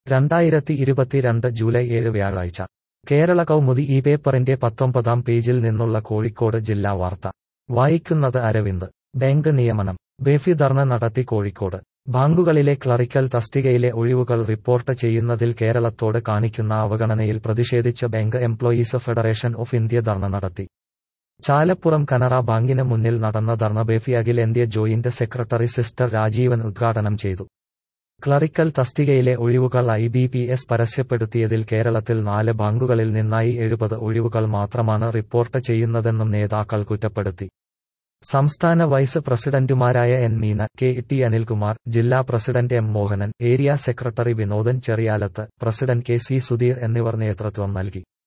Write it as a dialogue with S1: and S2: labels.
S1: രണ്ടായിരത്തി ഇരുപത്തിരണ്ട് ജൂലൈ ഏഴ് വ്യാഴാഴ്ച കേരള കൗമുദി ഈ പേപ്പറിന്റെ പത്തൊമ്പതാം പേജിൽ നിന്നുള്ള കോഴിക്കോട് ജില്ലാ വാർത്ത വായിക്കുന്നത് അരവിന്ദ് ബാങ്ക് നിയമനം ബേഫി ധർണ നടത്തി കോഴിക്കോട് ബാങ്കുകളിലെ ക്ലറിക്കൽ തസ്തികയിലെ ഒഴിവുകൾ റിപ്പോർട്ട് ചെയ്യുന്നതിൽ കേരളത്തോട് കാണിക്കുന്ന അവഗണനയിൽ പ്രതിഷേധിച്ച് bank employees federation of India ധർണ നടത്തി ചാലപ്പുറം കനറ ബാങ്കിന് മുന്നിൽ നടന്ന ധർണ ബേഫി അഖിലേന്ത്യ ജോയിന്റ് സെക്രട്ടറി സിസ്റ്റർ രാജീവൻ ഉദ്ഘാടനം ചെയ്തു ക്ലറിക്കൽ തസ്തികയിലെ ഒഴിവുകൾ ഐ ബി പി എസ് പരസ്യപ്പെടുത്തിയതിൽ കേരളത്തിൽ നാല് ബാങ്കുകളിൽ നിന്നായി എഴുപത് ഒഴിവുകൾ മാത്രമാണ് റിപ്പോർട്ട് ചെയ്യുന്നതെന്നും നേതാക്കൾ കുറ്റപ്പെടുത്തി സംസ്ഥാന വൈസ് പ്രസിഡന്റുമാരായ N Meena K T Anilkumar ജില്ലാ president M Mohanan area secretary Vinodan Cheriyalath president K C Sudheer എന്നിവർ നേതൃത്വം നൽകി